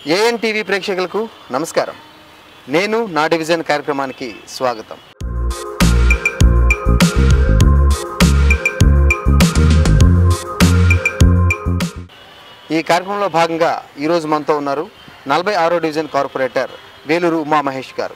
AN TV ప్రేక్షకులకు నమస్కారం నేను నా డివిజన్ కార్యక్రమానికి స్వాగతం ఈ కార్యక్రమంలో భాగంగా ఈరోజు మనతో ఉన్నారు నలభై ఆరో డివిజన్ కార్పొరేటర్ వేలూరు ఉమా మహేష్ గారు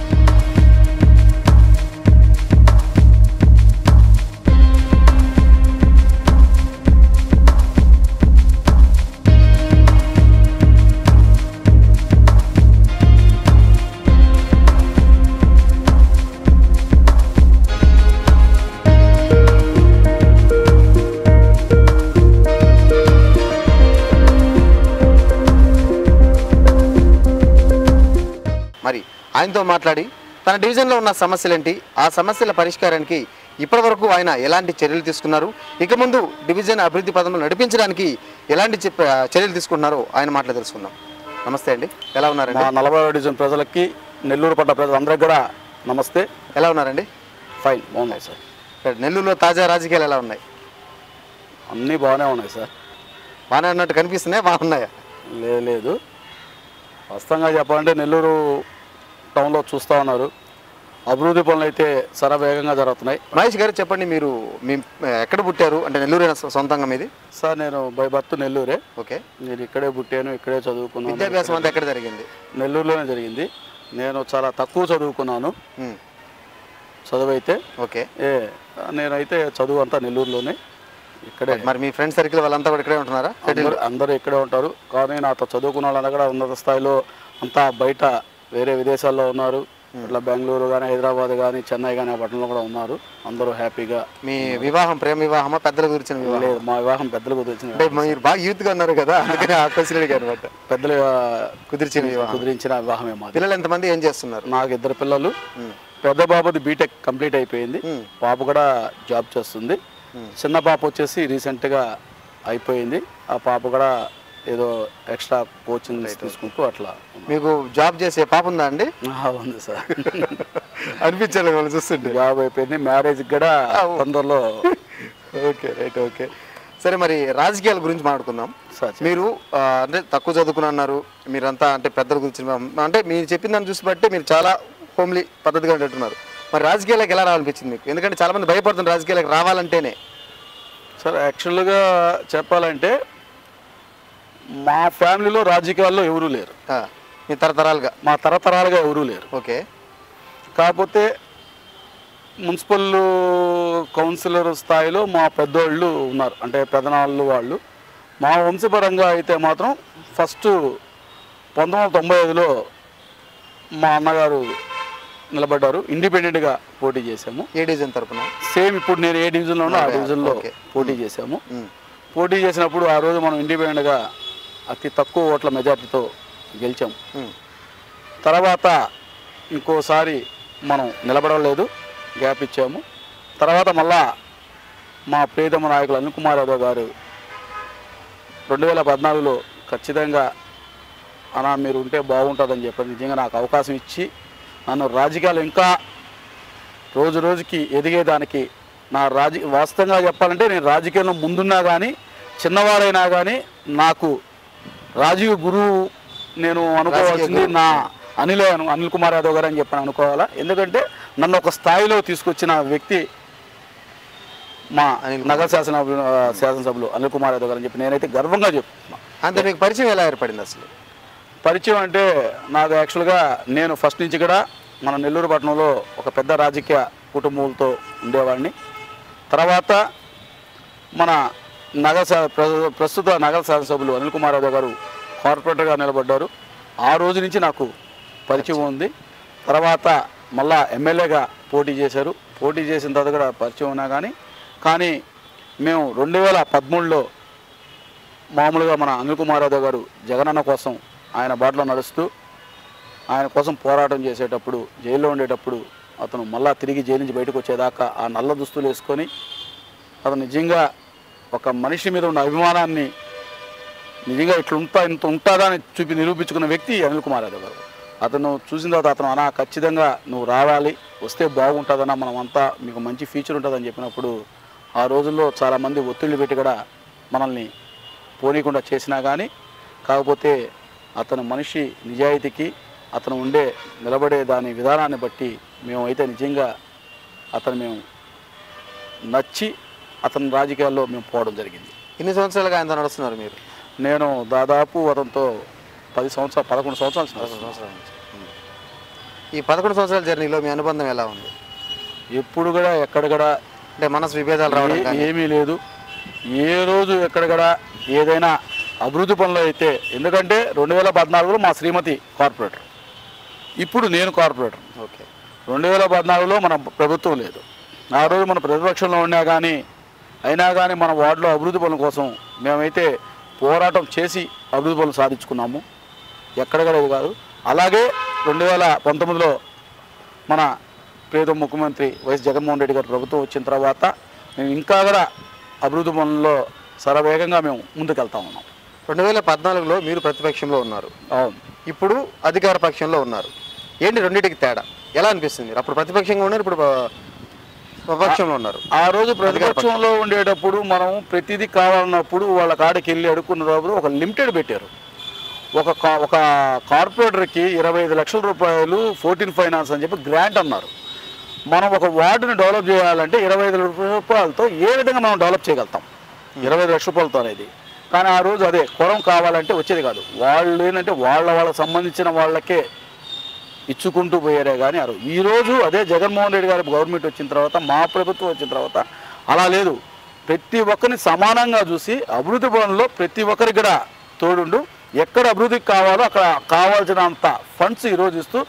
మరి ఆయనతో మాట్లాడి తన డివిజన్లో ఉన్న సమస్యలేంటి ఆ సమస్యల పరిష్కారానికి ఇప్పటివరకు ఆయన ఎలాంటి చర్యలు తీసుకున్నారు ఇక ముందు డివిజన్ అభివృద్ధి పదంలో నడిపించడానికి ఎలాంటి చెప్- చర్యలు తీసుకుంటున్నారో ఆయన మాటలు తెలుసుకుందాం నమస్తే అండి ఎలా ఉన్నారండి మా నలభై డివిజన్ ప్రజలకి నెల్లూరు పట్ల ప్రజలందరికీ కూడా నమస్తే ఎలా ఉన్నారండి ఫైన్ బాగున్నాయి సార్ ఇక్కడ నెల్లూరులో తాజా రాజకీయాలు ఎలా ఉన్నాయి అన్నీ బాగానే ఉన్నాయి సార్ బాగానే ఉన్నట్టు కనిపిస్తున్నాయి బాగున్నాయా లేదు లేదు వాస్తవంగా చెప్పాలంటే నెల్లూరు టౌన్లో చూస్తూ ఉన్నారు అభివృద్ధి పనులు అయితే శరవేగంగా జరుగుతున్నాయి మహేష్ గారు చెప్పండి మీరు మీ ఎక్కడ పుట్టారు అంటే నెల్లూరు సొంతంగా మీది సార్ నేను బై బర్త్ నెల్లూరే ఓకే నేను ఇక్కడే పుట్టాను ఇక్కడే చదువుకున్నాను విద్యాభ్యాసం అంతా ఎక్కడ జరిగింది నెల్లూరులోనే జరిగింది నేను చాలా తక్కువ చదువుకున్నాను ఉమ్, చదువు అయితే ఓకే ఏ నేనైతే చదువు అంతా నెల్లూరులోనే ఇక్కడే మరి మీ ఫ్రెండ్ సర్కిల్ వాళ్ళంతా కూడా ఇక్కడే ఉంటున్నారా అందరూ అందరూ ఇక్కడే ఉంటారు కానీ నాతో చదువుకున్న వాళ్ళందరూ కూడా ఉన్నత స్థాయిలో అంతా బయట వేరే విదేశాల్లో ఉన్నారు ఇట్లా బెంగళూరు కానీ హైదరాబాద్ కానీ చెన్నై కానీ ఆ పట్టణంలో కూడా ఉన్నారు అందరూ హ్యాపీగా మీ వివాహం ప్రేమ వివాహమా పెద్దల గురించిన వివాహం లేదు మా వివాహం పెద్దలు కుదిరించిన అంటే మీరు బాగా యూత్ గా ఉన్నారు కదా అందుకని ఆ క్వశ్చన్ అడిగారు అనమాట పెద్దలు కుదిర్చిన వివాహం కుదిరించిన వివాహమే మాది పిల్లలు ఎంతమంది ఏం చేస్తున్నారు నాకు ఇద్దరు పిల్లలు ఉమ్, పెద్ద బాబుది బీటెక్ కంప్లీట్ అయిపోయింది ఉమ్, పాప కూడా జాబ్ చేస్తుంది ఉమ్. చిన్న పాప వచ్చేసి రీసెంట్గా అయిపోయింది ఆ పాప కూడా ఏదో ఎక్స్ట్రా కోచింగ్ తీసుకుంటూ అట్లా ఉంది. మీకు జాబ్ చేసే పాప ఉందా అండి ఆ, ఉంది సార్ అనిపించాలి వాళ్ళు చూస్తుంటే జాబ్ అయిపోయింది మ్యారేజ్ కూడా తొందరలో ఓకే రైట్ ఓకే సరే మరి రాజకీయాల గురించి మాట్లాడుకుందాం సార్ మీరు ఆ, అంటే తక్కువ చదువుకుని అన్నారు మీరంతా అంటే పెద్దల గురించి మా- అంటే మీరు చెప్పిన దాన్ని చూసి బట్టి మీరు చాలా హోమ్లీ పద్ధతిగా ఉంటున్నారు మరి రాజకీయాలకు ఎలా రావాలనిపించింది మీకు ఎందుకంటే చాలా మంది భయపడుతున్నారు రాజకీయాలకు రావాలంటేనే సార్ యాక్చువల్గా చెప్పాలంటే మా ఫ్యామిలీలో రాజకీయాల్లో ఎవరూ లేరు ఆ, మీ తరతరాలుగా మా తరతరాలుగా ఎవరూ లేరు ఓకే కాకపోతే మున్సిపల్ కౌన్సిలర్ స్థాయిలో మా పెద్దోళ్ళు ఉన్నారు అంటే పెదనాళ్ళు వాళ్ళు మా వంశపరంగా అయితే మాత్రం ఫస్ట్ పంతొమ్మిది వందల తొంభై ఐదులో మా అన్నగారు నిలబడ్డారు ఇండిపెండెంట్గా పోటీ చేశాము ఏ డివిజన్ తరపున సేమ్ ఇప్పుడు నేను ఏ డివిజన్లో ఉన్నా ఆ డివిజన్లో ఓకే. పోటీ చేశాము ఉమ్, పోటీ చేసినప్పుడు ఆ రోజు మనం ఇండిపెండెంట్గా అతి తక్కువ ఓట్ల మెజార్టీతో గెలిచాము ఉమ్, తర్వాత ఇంకోసారి మనం నిలబడలేదు గ్యాప్ ఇచ్చాము తర్వాత మళ్ళా మా ప్రియతమ నాయకులు అనిల్ కుమార్ యాదవ్ గారు రెండు వేల పద్నాలుగులో ఖచ్చితంగా అనా మీరు ఉంటే బాగుంటుందని చెప్పి నిజంగా నాకు అవకాశం ఇచ్చి నన్ను రాజకీయాలు ఇంకా రోజు రోజుకి ఎదిగేదానికి నా రాజ వాస్తవంగా చెప్పాలంటే నేను రాజకీయంలో ముందున్నా కానీ చిన్నవాడైనా కానీ నాకు రాజీవ్ గురువు నేను అనుకోవాల్సింది నా అనిల్ అను- అనిల్ కుమార్ యాదవ్ గారు అని చెప్పని అనుకోవాలా ఎందుకంటే నన్ను ఒక స్థాయిలో తీసుకొచ్చిన వ్యక్తి మా అనిల్ నగర శాసన శాసనసభ్యులు అనిల్ కుమార్ యాదవ్ గారు అని చెప్పి నేనైతే గర్వంగా చెప్తున్నా అంతే మీకు పరిచయం ఎలా ఏర్పడింది అసలు పరిచయం అంటే నాకు యాక్చువల్గా నేను ఫస్ట్ నుంచి కూడా మన నెల్లూరు పట్టణంలో ఒక పెద్ద రాజకీయ కుటుంబంతో ఉండేవాడిని తర్వాత మన నగర శా- ప్ర- ప్రస్తుత నగర శాసనసభ్యులు అనిల్ కుమార్ యాదవ్ గారు కార్పొరేటర్గా నిలబడ్డారు ఆ రోజు నుంచి నాకు పరిచయం ఉంది తర్వాత మళ్ళా ఎమ్మెల్యేగా పోటీ చేశారు పోటీ చేసిన తర్వాత కూడా పరిచయం ఉన్నా కానీ కానీ మేము రెండు వేల పదమూడులో మామూలుగా మన అనిల్ కుమార్ యాదవ్ గారు జగనన్న కోసం ఆయన బాటలో నడుస్తూ ఆయన కోసం పోరాటం చేసేటప్పుడు జైల్లో ఉండేటప్పుడు అతను మళ్ళా తిరిగి జైలు నుంచి బయటకు వచ్చేదాకా ఆ నల్ల దుస్తులు వేసుకొని అతను నిజంగా ఒక మనిషి మీద ఉన్న అభిమానాన్ని నిజంగా ఇట్లా ఉంటా ఇంత ఉంటుందా అని చూపి నిరూపించుకున్న వ్యక్తి అనిల్ కుమార్ యాదవ్ గారు అతను చూసిన తర్వాత అతను అనా ఖచ్చితంగా నువ్వు రావాలి వస్తే బాగుంటుందన్నా మనం అంతా మీకు మంచి ఫ్యూచర్ ఉంటుందని చెప్పినప్పుడు ఆ రోజుల్లో చాలామంది ఒత్తిళ్ళు పెట్టి కూడా మనల్ని పోనీకుండా చేసినా కానీ కాకపోతే అతను మనిషి నిజాయితీకి అతను ఉండే నిలబడే దాని విధానాన్ని బట్టి మేమైతే నిజంగా అతను మేము నచ్చి అతని రాజకీయాల్లో మేము పోవడం జరిగింది ఎన్ని సంవత్సరాలుగా ఆయనతో నడుస్తున్నారు మీరు నేను దాదాపు అతనితో పది సంవత్సరాలు పదకొండు సంవత్సరాలు పదకొండు సంవత్సరాల నుంచి ఈ పదకొండు సంవత్సరాల జర్నీలో మీ అనుబంధం ఎలా ఉంది ఎప్పుడు కూడా ఎక్కడ కూడా అంటే మనసు విభేదాలు రావడం ఏ- కానీ ఏమీ లేదు ఏ రోజు ఎక్కడ కూడా ఏదైనా అభివృద్ధి పనులు అయితే ఎందుకంటే రెండు వేల పద్నాలుగులో మా శ్రీమతి కార్పొరేటర్ ఇప్పుడు నేను కార్పొరేటర్ ఓకే రెండు వేల పద్నాలుగులో మన ప్రభుత్వం లేదు ఆ రోజు మన ప్రతిపక్షంలో ఉన్నా కానీ అయినా కానీ మన వార్డులో అభివృద్ధి పనుల కోసం మేమైతే పోరాటం చేసి అభివృద్ధి పనులు సాధించుకున్నాము ఎక్కడ కూడా ఇది కాదు అలాగే రెండు వేల పంతొమ్మిదిలో మన ప్రియతమ ముఖ్యమంత్రి వైఎస్ జగన్మోహన్ రెడ్డి గారి ప్రభుత్వం వచ్చిన తర్వాత మేము ఇంకా కూడా అభివృద్ధి పనుల్లో శరవేగంగా మేము ముందుకెళ్తా ఉన్నాం రెండు వేల పద్నాలుగులో మీరు ప్రతిపక్షంలో ఉన్నారు అవును ఇప్పుడు అధికార పక్షంలో ఉన్నారు ఏంటి రెండింటికి తేడా ఎలా అనిపిస్తుంది మీరు అప్పుడు ప్రతిపక్షంగా ఉన్నారు ఇప్పుడు ప- స్వపక్షంలో ఉన్నారు ఆ రోజు ప్రతిపక్షంలో ఉండేటప్పుడు మనం ప్రతిదీ కావాలన్నప్పుడు వాళ్ళ కాడికి వెళ్ళి అడుక్కున్నప్పుడు ఒక లిమిటెడ్ పెట్టారు ఒక కా- ఒక కార్పొరేటర్కి ఇరవై ఐదు లక్షల రూపాయలు ఫోర్టీన్ ఫైనాన్స్ అని చెప్పి గ్రాంట్ అన్నారు మనం ఒక వార్డుని డెవలప్ చేయాలంటే ఇరవై ఐదు రూపాయలతో ఏ విధంగా మనం డెవలప్ చేయగలుగుతాం ఇరవై ఐదు లక్షల రూపాయలతో అనేది కానీ ఆ రోజు అదే కొరం కావాలంటే వచ్చేది కాదు వాళ్ళు ఏంటంటే వాళ్ళ వాళ్ళకి సంబంధించిన వాళ్ళకే ఇచ్చుకుంటూ పోయారే కానీ అరు ఈ రోజు అదే జగన్మోహన్ రెడ్డి గారి గవర్నమెంట్ వచ్చిన తర్వాత మా ప్రభుత్వం వచ్చిన తర్వాత అలా లేదు ప్రతి ఒక్కరిని సమానంగా చూసి అభివృద్ధి పనుల్లో ప్రతి ఒక్కరికి కూడా తోడుండు ఎక్కడ అభివృద్ధికి కావాలో అక్కడ కావాల్సినంత ఫండ్స్ ఈరోజు ఇస్తూ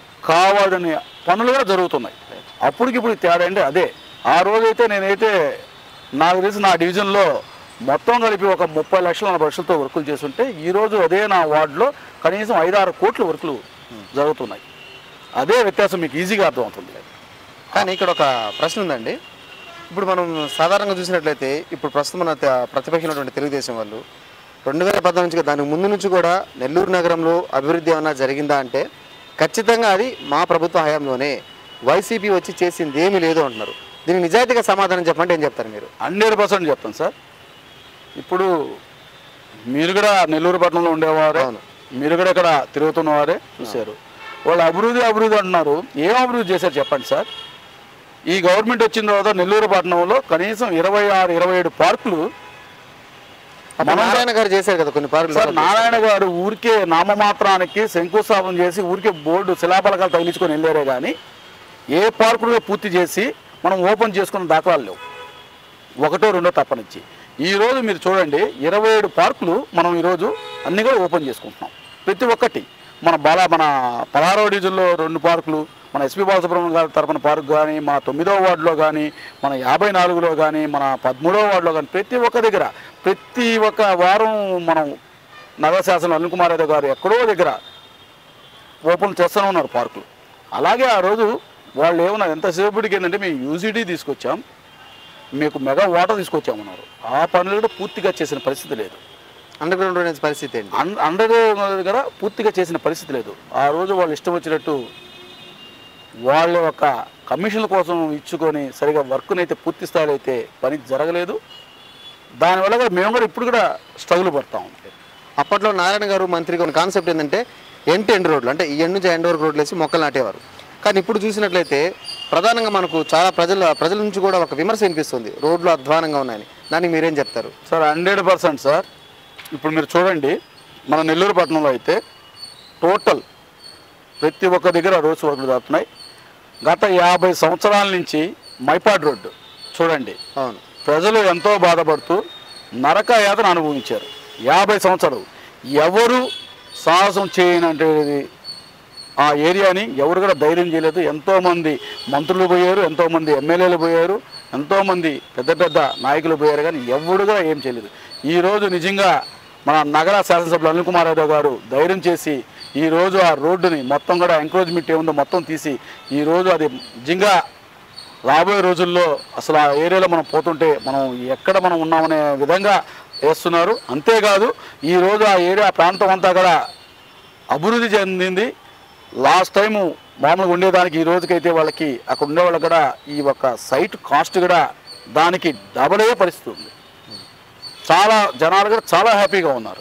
కావాలని పనులు కూడా జరుగుతున్నాయి అప్పటికి ఇప్పుడు తేడా అంటే అదే ఆ రోజైతే నేనైతే నాకు తెలిసి నా డివిజన్లో మొత్తం కలిపి ఒక ముప్పై లక్షల నలభై లక్షలతో వర్కులు చేస్తుంటే ఈరోజు అదే నా వార్డులో కనీసం ఐదారు కోట్ల వర్కులు జరుగుతున్నాయి అదే వ్యత్యాసం మీకు ఈజీగా అర్థమవుతుంది కానీ ఇక్కడ ఒక ప్రశ్న ఉందండి ఇప్పుడు మనం సాధారణంగా చూసినట్లయితే ఇప్పుడు ప్రస్తుతం మన త- ప్రతిపక్షం ఉన్నటువంటి తెలుగుదేశం వాళ్ళు రెండు వేల పద్నాలుగు నుంచి దానికి ముందు నుంచి కూడా నెల్లూరు నగరంలో అభివృద్ధి ఏమన్నా జరిగిందా అంటే ఖచ్చితంగా అది మా ప్రభుత్వ హయాంలోనే వైసీపీ వచ్చి చేసింది ఏమీ లేదు అంటున్నారు దీనికి నిజాయితీగా సమాధానం చెప్పంటే ఏం చెప్తారు మీరు హండ్రెడ్ పర్సెంట్ చెప్తాను సార్ ఇప్పుడు మీరు కూడా నెల్లూరు పట్టణంలో ఉండేవారే అవును. మీరు కూడా ఇక్కడ తిరుగుతున్నవారే చూశారు వాళ్ళు అభివృద్ధి అభివృద్ధి అంటున్నారు ఏం అభివృద్ధి చేశారు చెప్పండి సార్ ఈ గవర్నమెంట్ వచ్చిన తర్వాత నెల్లూరు పట్టణంలో కనీసం ఇరవై ఆరు ఇరవై ఏడు పార్కులు అప్పుడు నారాయణ గారు చేశారు కదా కొన్ని సార్ పార్కులు నారాయణ గారు ఊరికే నామమాత్రానికి శంకుస్థాపన చేసి ఊరికే బోర్డు శిలాపలకాలు తగిలించుకొని వెళ్ళారే కానీ ఏ పార్కులు పూర్తి చేసి మనం ఓపెన్ చేసుకున్న దాఖలాలు లేవు ఒకటో రెండో తప్పనిచ్చి ఈ రోజు మీరు చూడండి ఇరవై ఏడు పార్కులు మనం ఈరోజు అన్ని కూడా ఓపెన్ చేసుకుంటున్నాం ప్రతి ఒక్కటి మన బాల మన పదహారవ డివిజన్లో రెండు పార్కులు మన ఎస్పీ బాలసుబ్రహ్మణ్యం గారి తరపున పార్క్ కానీ మన తొమ్మిదవ వార్డులో కానీ మన యాభై నాలుగులో కానీ మన పదమూడవ వార్డులో కానీ ప్రతి ఒక్క దగ్గర ప్రతి ఒక్క వారం మనం నగరశాసనం అనిల్ కుమార్ యాదవ్ గారు ఎక్కడో దగ్గర ఓపెన్ చేస్తూనే ఉన్నారు పార్కులు అలాగే ఆ రోజు వాళ్ళు ఏమన్నారు ఎంతసేపటికి ఏంటంటే మేము యూజీడీ తీసుకొచ్చాం మీకు మెగా వాటర్ తీసుకొచ్చామన్నారు ఆ పనులు కూడా పూర్తిగా చేసిన పరిస్థితి లేదు అండర్ గ్రౌండ్ డ్రైనేజ్ పరిస్థితి ఏంటి అన్ అండర్ దగ్గర పూర్తిగా చేసిన పరిస్థితి లేదు ఆ రోజు వాళ్ళు ఇష్టం వచ్చినట్టు వాళ్ళ యొక్క కమిషన్ల కోసం ఇచ్చుకొని సరిగా వర్క్ని అయితే పూర్తి స్థాయిలో అయితే పని జరగలేదు దానివల్ల కూడా మేము కూడా ఇప్పుడు కూడా స్ట్రగుల్ పడతా ఉంటాం అప్పట్లో నారాయణ గారు మంత్రిగా ఉన్న కాన్సెప్ట్ ఏంటంటే ఎండ్ టు ఎండ్ రోడ్లు అంటే ఈ ఎండ్ నుంచి ఎండ్ వరకు రోడ్లు వేసి మొక్కలు నాటేవారు కానీ ఇప్పుడు చూసినట్లయితే ప్రధానంగా మనకు చాలా ప్రజల ప్రజల నుంచి కూడా ఒక విమర్శ వినిపిస్తుంది రోడ్లు అధ్వానంగా ఉన్నాయని దానికి మీరేం చెప్తారు సార్ హండ్రెడ్ పర్సెంట్ సార్ ఇప్పుడు మీరు చూడండి మన నెల్లూరు పట్టణంలో అయితే టోటల్ ప్రతి ఒక్క దగ్గర రోడ్స్ వర్కులు జరుగుతున్నాయి గత యాభై సంవత్సరాల నుంచి మైపాడ్ రోడ్డు చూడండి అవును ప్రజలు ఎంతో బాధపడుతూ నరక యాతన అనుభవించారు యాభై సంవత్సరాలు ఎవరు సాహసం చేయనటువంటిది ఆ ఏరియాని ఎవరు కూడా ధైర్యం చేయలేదు ఎంతోమంది మంత్రులు పోయారు ఎంతోమంది ఎమ్మెల్యేలు పోయారు ఎంతోమంది పెద్ద పెద్ద నాయకులు పోయారు కానీ ఎవరు కూడా ఏం చేయలేదు ఈరోజు నిజంగా మన నగర శాసనసభ్యులు అనిల్ కుమార్ యాదవ్ గారు ధైర్యం చేసి ఈరోజు ఆ రోడ్డుని మొత్తం కూడా ఎంకరేజ్మెంట్ ఏముందో మొత్తం తీసి ఈరోజు అది నిజంగా రాబోయే రోజుల్లో అసలు ఆ ఏరియాలో మనం పోతుంటే మనం ఎక్కడ మనం ఉన్నామనే విధంగా వేస్తున్నారు అంతేకాదు ఈరోజు ఆ ఏరియా ప్రాంతం అంతా కూడా అభివృద్ధి చెందింది లాస్ట్ టైము మామూలుగా ఉండేదానికి ఈ రోజుకైతే వాళ్ళకి అక్కడ ఉండే వాళ్ళకి కూడా ఈ ఒక సైట్ కాస్ట్ కూడా దానికి డబల్ అయ్యే పరిస్థితి ఉంది చాలా జనాలు కూడా చాలా హ్యాపీగా ఉన్నారు ఓకే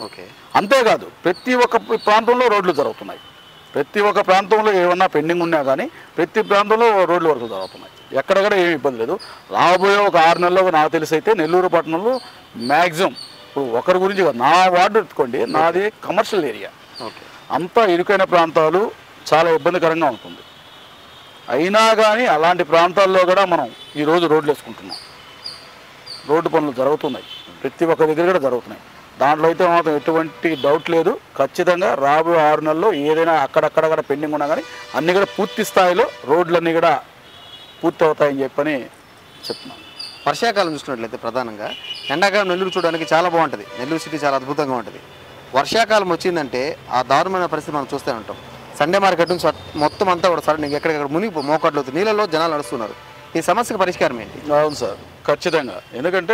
అంతేకాదు ప్రతి ఒక్క ప్రాంతంలో రోడ్లు జరుగుతున్నాయి ప్రతి ఒక్క ప్రాంతంలో ఏమన్నా పెండింగ్ ఉన్నా కానీ ప్రతి ప్రాంతంలో రోడ్లు వరకు జరుగుతున్నాయి ఎక్కడెక్కడ ఏమి ఇబ్బంది లేదు రాబోయే ఒక ఆరు నెలల్లో నాకు తెలిసి అయితే నెల్లూరు పట్టణంలో మ్యాక్సిమం ఇప్పుడు ఒకరి గురించి కాదు, నా వార్డు ఎత్తుకోండి నాది కమర్షియల్ ఏరియా ఓకే అంతా ఇరుకైన ప్రాంతాలు చాలా ఇబ్బందికరంగా ఉంటుంది అయినా కానీ అలాంటి ప్రాంతాల్లో కూడా మనం ఈరోజు రోడ్లు వేసుకుంటున్నాం రోడ్డు పనులు జరుగుతున్నాయి ప్రతి ఒక్క దగ్గర కూడా జరుగుతున్నాయి దాంట్లో అయితే మాత్రం ఎటువంటి డౌట్ లేదు ఖచ్చితంగా రాబోయే ఆరు నెలల్లో ఏదైనా అక్కడక్కడ కూడా పెండింగ్ ఉన్నా కానీ అన్నీ కూడా పూర్తి స్థాయిలో రోడ్లన్నీ కూడా పూర్తి అవుతాయని చెప్పని చెప్తున్నాను వర్షాకాలం చూసినట్లయితే ప్రధానంగా ఎండాకాలం నెల్లూరు చూడడానికి చాలా బాగుంటుంది నెల్లూరు సిటీ చాలా అద్భుతంగా ఉంటుంది వర్షాకాలం వచ్చిందంటే ఆ దారుణమైన పరిస్థితి మనం చూస్తూనే ఉంటాం సండే మార్కెట్ నుంచి అట్- మొత్తం అంతా కూడా సరే ఎక్కడెక్కడ మునిగి మోకాట్లు అవుతుంది నీళ్ళలో జనాలు నడుస్తున్నారు ఈ సమస్యకు పరిష్కారం ఏంటి అవును సార్ ఖచ్చితంగా ఎందుకంటే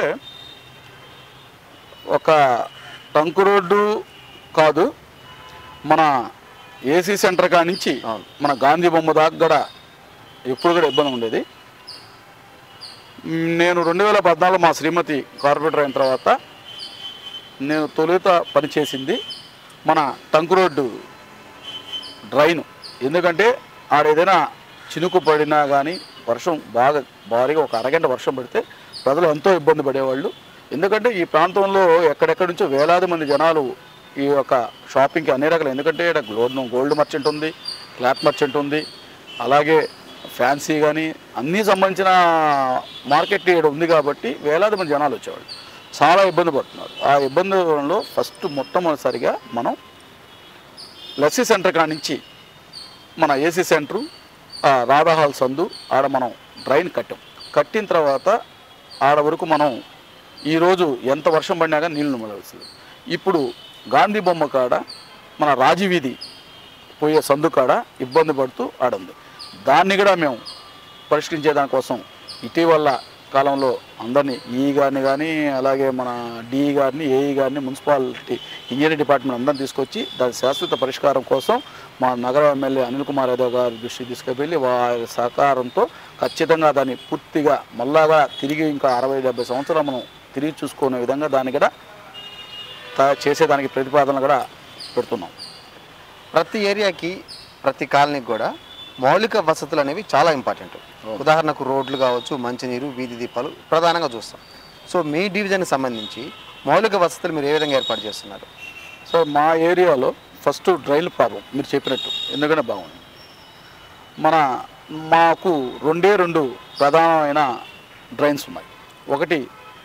ఒక టంకు రోడ్డు కాదు మన ఏసీ సెంటర్ కాడి నుంచి అవును. మన గాంధీ బొమ్మ దాకా కూడా ఎప్పుడు కూడా ఇబ్బంది ఉండేది మ్, నేను రెండు వేల పద్నాలుగు మా శ్రీమతి కార్పొరేటర్ అయిన తర్వాత నేను తొలుత పనిచేసింది మన టంకు రోడ్డు డ్రైన్ ఎందుకంటే ఆడ ఏదైనా చినుకు పడినా కానీ వర్షం బాగా భారీగా ఒక అరగంట వర్షం పడితే ప్రజలు ఎంతో ఇబ్బంది పడేవాళ్ళు ఎందుకంటే ఈ ప్రాంతంలో ఎక్కడెక్కడి నుంచో వేలాది మంది జనాలు ఈ యొక్క షాపింగ్కి అన్ని రకాలు ఎందుకంటే ఇక్కడ గోల్డ్ గోల్డ్ మర్చెంట్ ఉంది క్లాత్ మర్చెంట్ ఉంది అలాగే ఫ్యాన్సీ కానీ అన్నీ సంబంధించిన మార్కెట్ ఇక్కడ ఉంది కాబట్టి వేలాది మంది జనాలు వచ్చేవాళ్ళు చాలా ఇబ్బంది పడుతున్నారు ఆ ఇబ్బందులలో ఫస్ట్ మొట్టమొదటిసారిగా మనం లస్సీ సెంటర్ కాడ నుంచి మన ఏసీ సెంటరు ఆ రాధా హాల్ సందు ఆడ మనం డ్రైన్ కట్టాం కట్టిన తర్వాత ఆడ వరకు మనం ఈరోజు ఎంత వర్షం పడినా కానీ నీళ్ళు నిమ్మలవలసింది ఇప్పుడు గాంధీ బొమ్మ కాడ మన రాజీవీధి పోయే సందు కాడ ఇబ్బంది పడుతూ ఆడుంది దాన్ని కూడా మేము పరిష్కరించే దానికోసం ఇటీవల కాలంలో అందరినీ ఈ గారిని కానీ అలాగే మన డిఈ గారిని ఏఈ గారిని మున్సిపాలిటీ ఇంజనీరింగ్ డిపార్ట్మెంట్ అందరిని తీసుకొచ్చి దాని శాశ్వత పరిష్కారం కోసం మా నగర ఎమ్మెల్యే అనిల్ కుమార్ యాదవ్ గారి దృష్టికి తీసుకువెళ్ళి వారి సహకారంతో ఖచ్చితంగా దాన్ని పూర్తిగా మళ్ళాగా తిరిగి ఇంకా అరవై డెబ్బై సంవత్సరాలు మనం తిరిగి చూసుకునే విధంగా దాన్ని కూడా తయారు చేసేదానికి ప్రతిపాదనలు కూడా పెడుతున్నాం ప్రతి ఏరియాకి ప్రతి కాలనీకి కూడా మౌలిక వసతులు అనేవి చాలా ఇంపార్టెంట్ ఉదాహరణకు రోడ్లు కావచ్చు మంచినీరు వీధి దీపాలు ప్రధానంగా చూస్తాం సో మీ డివిజన్కి సంబంధించి మౌలిక వసతులు మీరు ఏ విధంగా ఏర్పాటు చేస్తున్నారు సో మా ఏరియాలో ఫస్ట్ డ్రైన్ ప్రాబ్లం మీరు చెప్పినట్టు ఎందుకంటే బాగుంది మన మాకు రెండే రెండు ప్రధానమైన డ్రైన్స్ ఉన్నాయి ఒకటి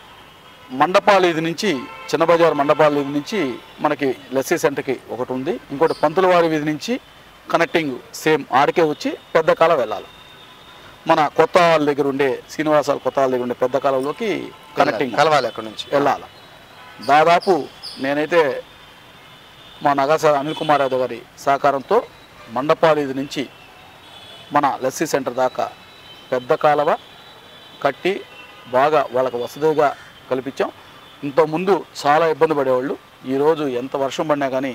మండపాల ఇది నుంచి చిన్న బజార్ మండపాల ఇది నుంచి మనకి లస్సీ సెంటర్కి ఒకటి ఉంది ఇంకోటి పంతులవారి వీధి నుంచి కనెక్టింగ్ సేమ్ ఆడికే వచ్చి పెద్ద కాలం వెళ్ళాలి మన కొత్త వాళ్ళ దగ్గర ఉండే శ్రీనివాసాల కొత్త వాళ్ళ దగ్గర ఉండే పెద్ద కాలంలోకి కనెక్టింగ్ కలవాలి అక్కడ నుంచి వెళ్ళాలి దాదాపు నేనైతే మా నగర అనిల్ కుమార్ యాదవ్ గారి సహకారంతో మండపాలిది నుంచి మన లస్సీ సెంటర్ దాకా పెద్ద కాలువ కట్టి బాగా వాళ్ళకి వసతిగా కల్పించాం ఇంతకుముందు చాలా ఇబ్బంది పడేవాళ్ళు ఈరోజు ఎంత వర్షం పడినా కానీ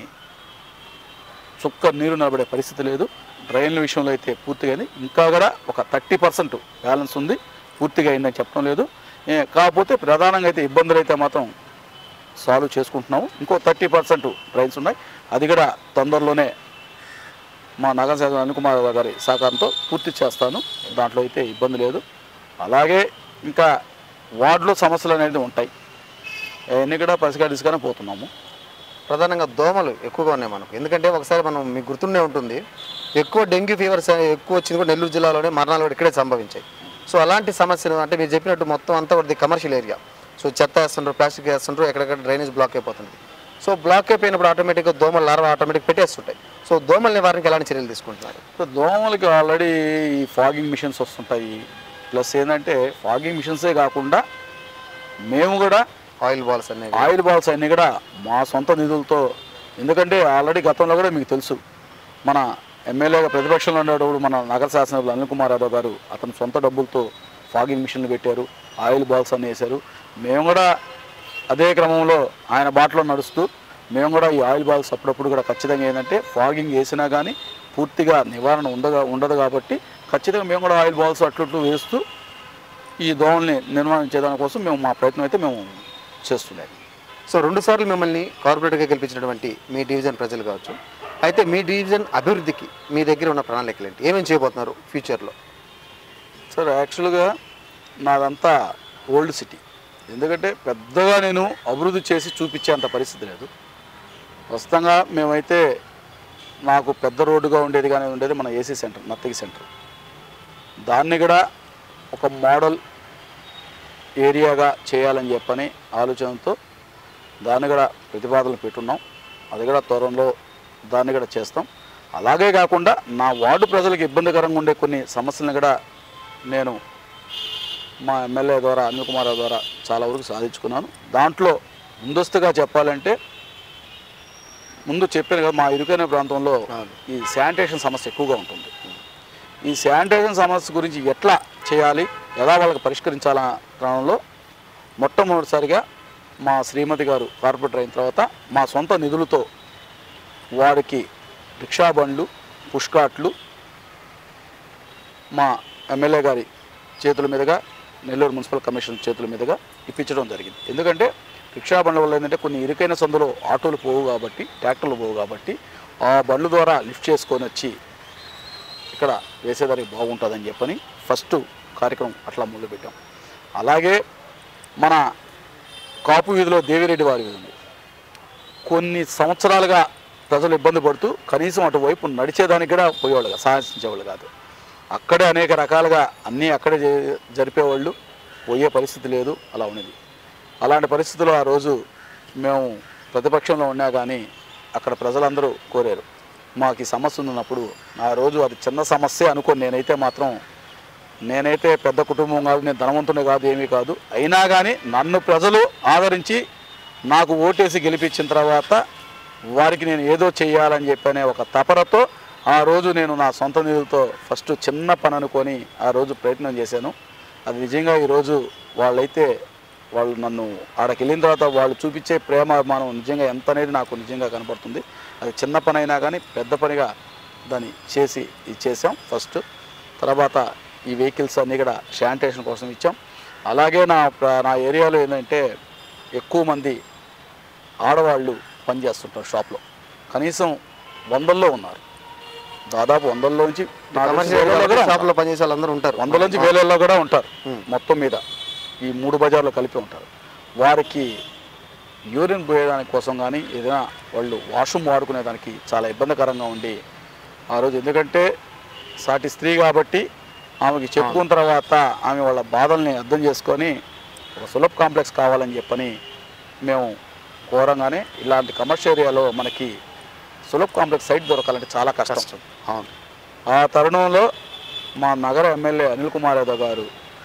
చుక్క నీరు నిలబడే పరిస్థితి లేదు డ్రైన్ల విషయంలో అయితే పూర్తిగా అయింది ఇంకా కూడా ఒక థర్టీ పర్సెంట్ బ్యాలెన్స్ ఉంది పూర్తిగా అయిందని చెప్పడం లేదు ఏ, కాకపోతే ప్రధానంగా అయితే ఇబ్బందులు అయితే మాత్రం సాల్వ్ చేసుకుంటున్నాము ఇంకో థర్టీ పర్సెంట్ డ్రైన్స్ ఉన్నాయి అది కూడా తొందరలోనే మా నగర శాఖ అనిల్ కుమార్ గారి సహకారంతో పూర్తి చేస్తాను దాంట్లో అయితే ఇబ్బంది లేదు అలాగే ఇంకా వార్డులో సమస్యలు అనేది ఉంటాయి అవన్నీ కూడా పరిష్కరించుకొని పోతున్నాము ప్రధానంగా దోమలు ఎక్కువగా ఉన్నాయి మనకు ఎందుకంటే ఒకసారి మనం మీకు గుర్తుండే ఉంటుంది ఎక్కువ డెంగ్యూ ఫీవర్స్ ఎక్కువ వచ్చింది కూడా నెల్లూరు జిల్లాలోనే మరణాలు కూడా ఇక్కడే సంభవించాయి సో అలాంటి సమస్యలు అంటే మీరు చెప్పినట్టు మొత్తం అంతా కూడా కమర్షియల్ ఏరియా సో చెత్త వేస్తుండ్రు ప్లాస్టిక్ వేస్తుండ్రు ఎక్కడెక్కడ డ్రైనేజ్ బ్లాక్ అయిపోతుంది సో బ్లాక్ అయిపోయినప్పుడు ఆటోమేటిక్గా దోమలు లార్వా ఆటోమేటిక్ పెట్టేస్తుంటాయి సో దోమల నివారణకి ఎలాంటి చర్యలు తీసుకుంటున్నారు సో దోమలకి ఆల్రెడీ ఈ ఫాగింగ్ మిషన్స్ వస్తుంటాయి ప్లస్ ఏంటంటే ఫాగింగ్ మిషన్సే కాకుండా మేము కూడా ఆయిల్ బాల్స్ అనేవి ఆయిల్ బాల్స్ అన్నీ కూడా మా సొంత నిధులతో ఎందుకంటే ఆల్రెడీ గతంలో కూడా మీకు తెలుసు మన ఎమ్మెల్యేగా ప్రతిపక్షంలో ఉండేటప్పుడు మన నగర శాసనసభ్యులు అనిల్ కుమార్ యాదవ్ గారు అతని సొంత డబ్బులతో ఫాగింగ్ మిషన్లు పెట్టారు ఆయిల్ బాల్స్ అన్ని వేశారు మేము కూడా అదే క్రమంలో ఆయన బాటలో నడుస్తూ మేము కూడా ఈ ఆయిల్ బాల్స్ అప్పుడప్పుడు కూడా ఖచ్చితంగా ఏంటంటే ఫాగింగ్ వేసినా కానీ పూర్తిగా నివారణ ఉండగా ఉండదు కాబట్టి ఖచ్చితంగా మేము కూడా ఆయిల్ బాల్స్ అట్లు వేస్తూ ఈ దోమల్ని నిర్వహించే దానికోసం మేము మా ప్రయత్నం అయితే మేము చేస్తున్నాం సో రెండు సార్లు మిమ్మల్ని కార్పొరేట్గా గెలిపించినటువంటి మీ డివిజన్ ప్రజలు కావచ్చు అయితే మీ డివిజన్ అభివృద్ధికి మీ దగ్గర ఉన్న ప్రణాళికలు ఏంటి ఏమేమి చేయబోతున్నారు ఫ్యూచర్లో సార్ యాక్చువల్గా నాదంతా ఓల్డ్ సిటీ ఎందుకంటే పెద్దగా నేను అభివృద్ధి చేసి చూపించేంత పరిస్థితి లేదు ప్రస్తుతంగా మేమైతే నాకు పెద్ద రోడ్డుగా ఉండేది కానీ ఉండేది మన ఏసీ సెంటర్ నత్తగి సెంటర్ దాన్ని కూడా ఒక మోడల్ ఏరియాగా చేయాలని చెప్పని ఆలోచనతో దాన్ని కూడా ప్రతిపాదనలు పెట్టున్నాం అది కూడా త్వరలో దాన్ని కూడా చేస్తాం అలాగే కాకుండా నా వార్డు ప్రజలకు ఇబ్బందికరంగా ఉండే కొన్ని సమస్యలను కూడా నేను మా ఎమ్మెల్యే ద్వారా అనిల్ కుమార్ ద్వారా చాలా వరకు సాధించుకున్నాను దాంట్లో ముందస్తుగా చెప్పాలంటే ముందు చెప్పాను కదా మా ఇరుకైన ప్రాంతంలో అవును. ఈ శానిటేషన్ సమస్య ఎక్కువగా ఉంటుంది ఈ శానిటేషన్ సమస్య గురించి ఎట్లా చేయాలి ఎలా వాళ్ళకి పరిష్కరించాల క్రమంలో మొట్టమొదటిసారిగా మా శ్రీమతి గారు కార్పొరేటర్ అయిన తర్వాత మా సొంత నిధులతో వారికి రిక్షా బండ్లు పుష్కాట్లు మా ఎమ్మెల్యే గారి చేతుల మీదుగా నెల్లూరు మున్సిపల్ కమిషన్ చేతుల మీదుగా ఇప్పించడం జరిగింది ఎందుకంటే రిక్షా బండ్ల వల్ల ఏంటంటే కొన్ని ఇరుకైన సందులో ఆటోలు పోవు కాబట్టి ట్రాక్టర్లు పోవు కాబట్టి ఆ బండ్ల ద్వారా లిఫ్ట్ చేసుకొని వచ్చి ఇక్కడ వేసేదానికి బాగుంటుందని చెప్పని ఫస్ట్ కార్యక్రమం అట్లా మొదలుపెట్టాం అలాగే మన కాపు వీధిలో దేవిరెడ్డి వారి వీధి ఉంది కొన్ని సంవత్సరాలుగా ప్రజలు ఇబ్బంది పడుతూ కనీసం అటువైపు నడిచేదానికి కూడా పోయేవాళ్ళు కాదు, సాహసించేవాళ్ళు కాదు అక్కడే అనేక రకాలుగా అన్నీ అక్కడే జే- జరిపేవాళ్ళు పోయే పరిస్థితి లేదు అలా ఉన్నది అలాంటి పరిస్థితుల్లో ఆ రోజు మేము ప్రతిపక్షంలో ఉన్నా కానీ అక్కడ ప్రజలందరూ కోరారు మాకు ఈ సమస్య ఉన్నప్పుడు ఆ రోజు అది చిన్న సమస్య అనుకోని నేనైతే మాత్రం నేనైతే పెద్ద కుటుంబం కాదు నేను ధనవంతుని కాదు ఏమీ కాదు అయినా కానీ నన్ను ప్రజలు ఆదరించి నాకు ఓటేసి గెలిపించిన తర్వాత వారికి నేను ఏదో చేయాలని చెప్పనే ఒక తపరతో ఆ రోజు నేను నా సొంత నిధులతో ఫస్ట్ చిన్న పని అనుకొని ఆ రోజు ప్రయత్నం చేశాను అది నిజంగా ఈరోజు వాళ్ళైతే వాళ్ళు నన్ను ఆడకి వెళ్ళిన తర్వాత వాళ్ళు చూపించే ప్రేమ అభిమానం నిజంగా ఎంత అనేది నాకు నిజంగా కనపడుతుంది అది చిన్న పని అయినా కానీ పెద్ద పనిగా దాన్ని చేసి ఇచ్చేసాం ఫస్ట్ తర్వాత ఈ వెహికల్స్ అన్నీ కూడా శానిటేషన్ కోసం ఇచ్చాం అలాగే నా ప్ర- నా ఏరియాలో ఏంటంటే ఎక్కువ మంది ఆడవాళ్ళు పనిచేస్తుంటారు షాప్లో కనీసం వందల్లో ఉన్నారు దాదాపు వందల్లో నుంచి నాకు తెలిసి వేలల్లో కూడా కమర్షియల్ ఉంటారు. షాప్లో పనిచేసే వాళ్ళందరూ ఉంటారు వందలోంచి వేలల్లో కూడా ఉంటారు ఉమ్. మొత్తం మీద ఈ మూడు బజార్లో కలిపి ఉంటారు వారికి యూరిన్ పోయేదానికి కోసం కానీ ఏదైనా వాళ్ళు వాష్రూమ్ వాడుకునే దానికి చాలా ఇబ్బందికరంగా ఉండి ఆ రోజు ఎందుకంటే సాటి స్త్రీ కాబట్టి ఆమెకి చెప్పుకున్న తర్వాత ఆమె వాళ్ళ బాధల్ని అర్థం చేసుకొని ఒక సులభ కాంప్లెక్స్ కావాలని చెప్పని మేము కోరంగానే ఇలాంటి కమర్షియల్ ఏరియాలో మనకి సులభ కాంప్లెక్స్ సైట్ దొరకాలంటే చాలా కష్టం కష్టం అవును ఆ తరుణంలో మా నగర ఎమ్మెల్యే అనిల్ కుమార్ యాదవ్ గారు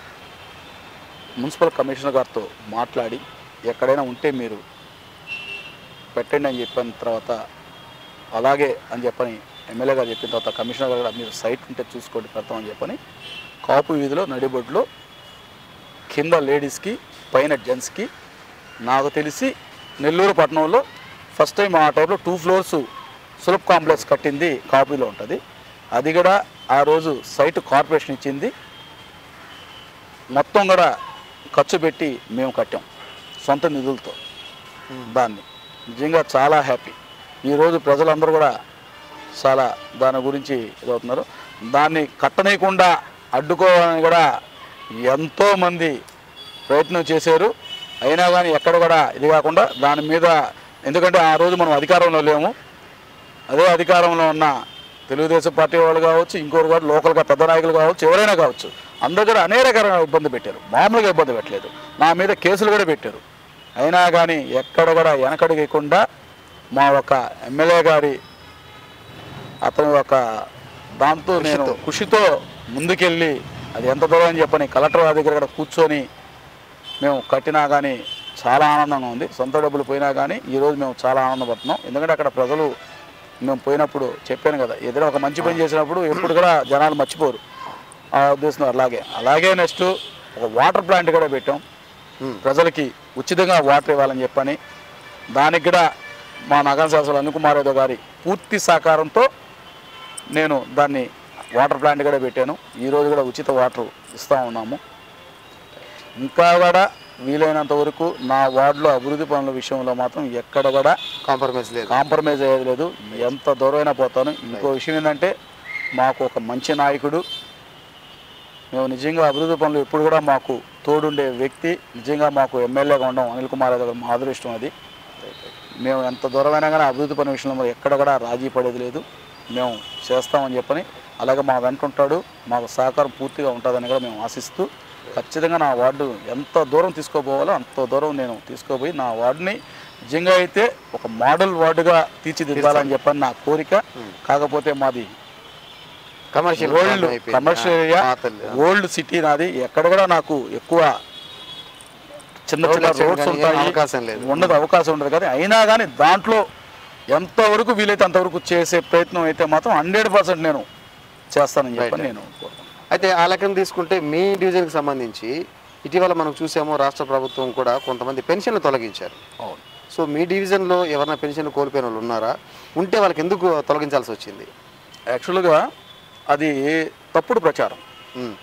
మున్సిపల్ కమిషనర్ గారితో మాట్లాడి ఎక్కడైనా ఉంటే మీరు పెట్టండి అని చెప్పిన తర్వాత అలాగే అని చెప్పని ఎమ్మెల్యే గారు చెప్పిన తర్వాత కమిషనర్ గారు కూడా మీరు సైట్ ఉంటే చూసుకోండి పెడతామని చెప్పని కాపు వీధిలో నడిబొడ్లో కింద లేడీస్కి పైన జెంట్స్కి నాకు తెలిసి నెల్లూరు పట్టణంలో ఫస్ట్ టైం ఆ టైంలో టూ ఫ్లోర్స్ సులభ్ కాంప్లెక్స్ కట్టింది కాపీలో ఉంటుంది అది కూడా ఆ రోజు సైట్ కార్పొరేషన్ ఇచ్చింది మొత్తం కూడా ఖర్చు పెట్టి మేము కట్టాం సొంత నిధులతో దాన్ని నిజంగా చాలా హ్యాపీ ఈరోజు ప్రజలందరూ కూడా చాలా దాని గురించి ఇదవుతున్నారు దాన్ని కట్టనీయకుండా అడ్డుకోవాలని కూడా ఎంతోమంది ప్రయత్నం చేశారు అయినా కానీ ఎక్కడ కూడా ఇది కాకుండా దాని మీద ఎందుకంటే ఆ రోజు మనం అధికారంలో లేము అదే అధికారంలో ఉన్న తెలుగుదేశం పార్టీ వాళ్ళు కావచ్చు ఇంకోరు కూడా లోకల్గా పెద్ద నాయకులు కావచ్చు ఎవరైనా కావచ్చు అందరూ కూడా అనేక రకాల ఇబ్బంది పెట్టారు మామూలుగా ఇబ్బంది పెట్టలేదు నా మీద కేసులు కూడా పెట్టారు అయినా కానీ ఎక్కడ కూడా వెనకడిగకుండా మా ఒక ఎమ్మెల్యే గారి అతని ఒక దాంతో నేను కృషితో ముందుకెళ్ళి అది ఎంత దూరం అని చెప్పని కలెక్టర్ గారి దగ్గర కూడా కూర్చొని మేము కట్టినా కానీ చాలా ఆనందంగా ఉంది సొంత డబ్బులు పోయినా కానీ ఈరోజు మేము చాలా ఆనందపడుతున్నాం ఎందుకంటే అక్కడ ప్రజలు మేము పోయినప్పుడు చెప్పాను కదా ఏదైనా ఒక మంచి పని చేసినప్పుడు ఎప్పుడు కూడా జనాలు మర్చిపోరు ఆ ఉద్దేశం అలాగే అలాగే నెక్స్ట్ ఒక వాటర్ ప్లాంట్ కూడా పెట్టాం ఉమ్. ప్రజలకి ఉచితంగా వాటర్ ఇవ్వాలని చెప్పని దానికి కూడా మా నగర శాసన అనుకుమార్ యాదవ్ గారి పూర్తి సహకారంతో నేను దాన్ని వాటర్ ప్లాంట్ కూడా పెట్టాను ఈరోజు కూడా ఉచిత వాటర్ ఇస్తూ ఉన్నాము ఇంకా కూడా వీలైనంత వరకు నా వార్డులో అభివృద్ధి పనుల విషయంలో మాత్రం ఎక్కడ కూడా కాంప్రమైజ్ లేదు కాంప్రమైజ్ అయ్యేది లేదు ఎంత దూరమైనా పోతాను ఇంకో విషయం ఏంటంటే మాకు ఒక మంచి నాయకుడు మేము నిజంగా అభివృద్ధి పనులు ఎప్పుడు కూడా మాకు తోడుండే వ్యక్తి నిజంగా మాకు ఎమ్మెల్యేగా ఉండడం అనిల్ కుమార్ యాదవ్ గారు మా అదృష్టం అది మేము ఎంత దూరమైనా కానీ అభివృద్ధి పని విషయంలో ఎక్కడ కూడా రాజీ పడేది లేదు మేము చేస్తామని చెప్పని అలాగే మా వెంట ఉంటాడు మాకు సహకారం పూర్తిగా ఉంటుందని కూడా మేము ఆశిస్తూ ఖచ్చితంగా నా వార్డు ఎంత దూరం తీసుకోపోవాలో అంత దూరం నేను తీసుకోపోయి నా వార్డుని నిజంగా అయితే ఒక మోడల్ వార్డుగా తీర్చిదిద్దాలని చెప్పని నా కోరిక కాకపోతే మాది commercial old commercial area old city నాది ఎక్కడ కూడా నాకు ఎక్కువ చిన్న చిన్న రోడ్లు రోడ్స్ కానీ ఏం ఉంటాయి అవకాశం లేదు. ఉండదు అవకాశం ఉండదు కానీ అయినా కానీ దాంట్లో ఎంతవరకు వీలైతే అంతవరకు చేసే ప్రయత్నం అయితే మాత్రం హండ్రెడ్ పర్సెంట్ నేను చేస్తానని చెప్పి Right. నేను కోరుకుంటున్నాను అయితే ఆ లెక్కన తీసుకుంటే మీ డివిజన్కి సంబంధించి ఇటీవల మనం చూసాము రాష్ట్ర ప్రభుత్వం కూడా కొంతమంది పెన్షన్లు తొలగించారు అవును సో మీ డివిజన్లో ఎవరైనా పెన్షన్లు కోల్పోయిన వాళ్ళు ఉన్నారా ఉంటే వాళ్ళకి ఎందుకు తొలగించాల్సి వచ్చింది యాక్చువల్గా అది తప్పుడు ప్రచారం ఉమ్,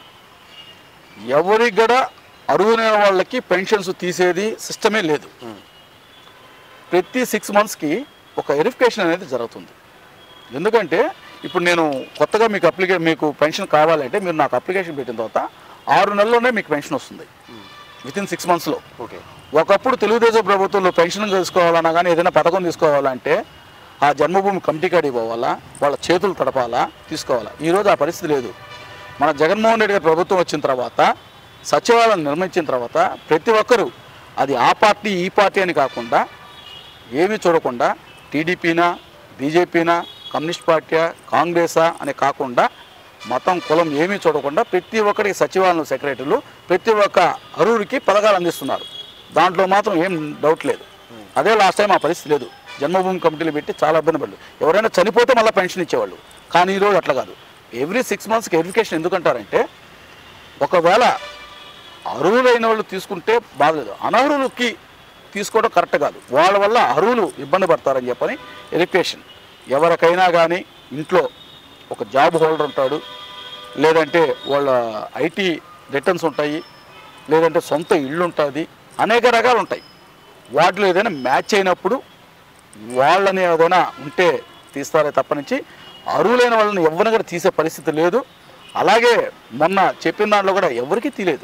ఎవరికి కూడా అరువులైన వాళ్ళకి పెన్షన్స్ తీసేది సిస్టమే లేదు ఉమ్, ప్రతి సిక్స్ మంత్స్కి ఒక వెరిఫికేషన్ అనేది జరుగుతుంది ఎందుకంటే ఇప్పుడు నేను కొత్తగా మీకు అప్లికే మీకు పెన్షన్ కావాలంటే మీరు నాకు అప్లికేషన్ పెట్టిన తర్వాత ఆరు నెలల్లోనే మీకు పెన్షన్ వస్తుంది విత్ ఇన్ సిక్స్ మంత్స్లో ఓకే ఒకప్పుడు తెలుగుదేశం ప్రభుత్వంలో పెన్షన్ తీసుకోవాలన్నా కానీ ఏదైనా పథకం తీసుకోవాలంటే ఆ జన్మభూమి కమిటీ కాడికి పోవాలా వాళ్ళ చేతులు తడపాలా తీసుకోవాలా ఈరోజు ఆ పరిస్థితి లేదు మన జగన్మోహన్ రెడ్డి గారి ప్రభుత్వం వచ్చిన తర్వాత సచివాలయం నిర్మించిన తర్వాత ప్రతి ఒక్కరూ అది ఆ పార్టీ ఈ పార్టీ అని కాకుండా ఏమీ చూడకుండా టీడీపీనా బీజేపీనా కమ్యూనిస్ట్ పార్టీయా కాంగ్రెసా అని కాకుండా మతం కులం ఏమీ చూడకుండా ప్రతి ఒక్కరికి సచివాలయం సెక్రటరీలు ప్రతి ఒక్క అరువురికి పథకాలు అందిస్తున్నారు దాంట్లో మాత్రం ఏం డౌట్ లేదు అదే లాస్ట్ టైం ఆ పరిస్థితి లేదు జన్మభూమి కమిటీలు పెట్టి చాలా ఇబ్బంది పడ్డారు ఎవరైనా చనిపోతే మళ్ళీ పెన్షన్ ఇచ్చేవాళ్ళు కానీ ఈరోజు అట్లా కాదు ఎవ్రీ సిక్స్ మంత్స్కి వెరిఫికేషన్ ఎందుకంటారంటే ఒకవేళ అర్హులైన వాళ్ళు తీసుకుంటే బాగలేదు అనర్హులకి తీసుకోవడం కరెక్ట్ కాదు వాళ్ళ వల్ల అర్హులు ఇబ్బంది పడతారని చెప్పని వెరిఫికేషన్ ఎవరికైనా కానీ ఇంట్లో ఒక జాబ్ హోల్డర్ ఉంటాడు లేదంటే వాళ్ళ ఐటీ రిటర్న్స్ ఉంటాయి లేదంటే సొంత ఇల్లు ఉంటుంది అనేక రకాలు ఉంటాయి వాటిలో ఏదైనా మ్యాచ్ అయినప్పుడు వాళ్ళని ఏదైనా ఉంటే తీస్తారే తప్పనించి అరువులైన వాళ్ళని ఎవరిని కూడా తీసే పరిస్థితి లేదు అలాగే మొన్న చెప్పిన దాంట్లో కూడా ఎవరికీ తీలేదు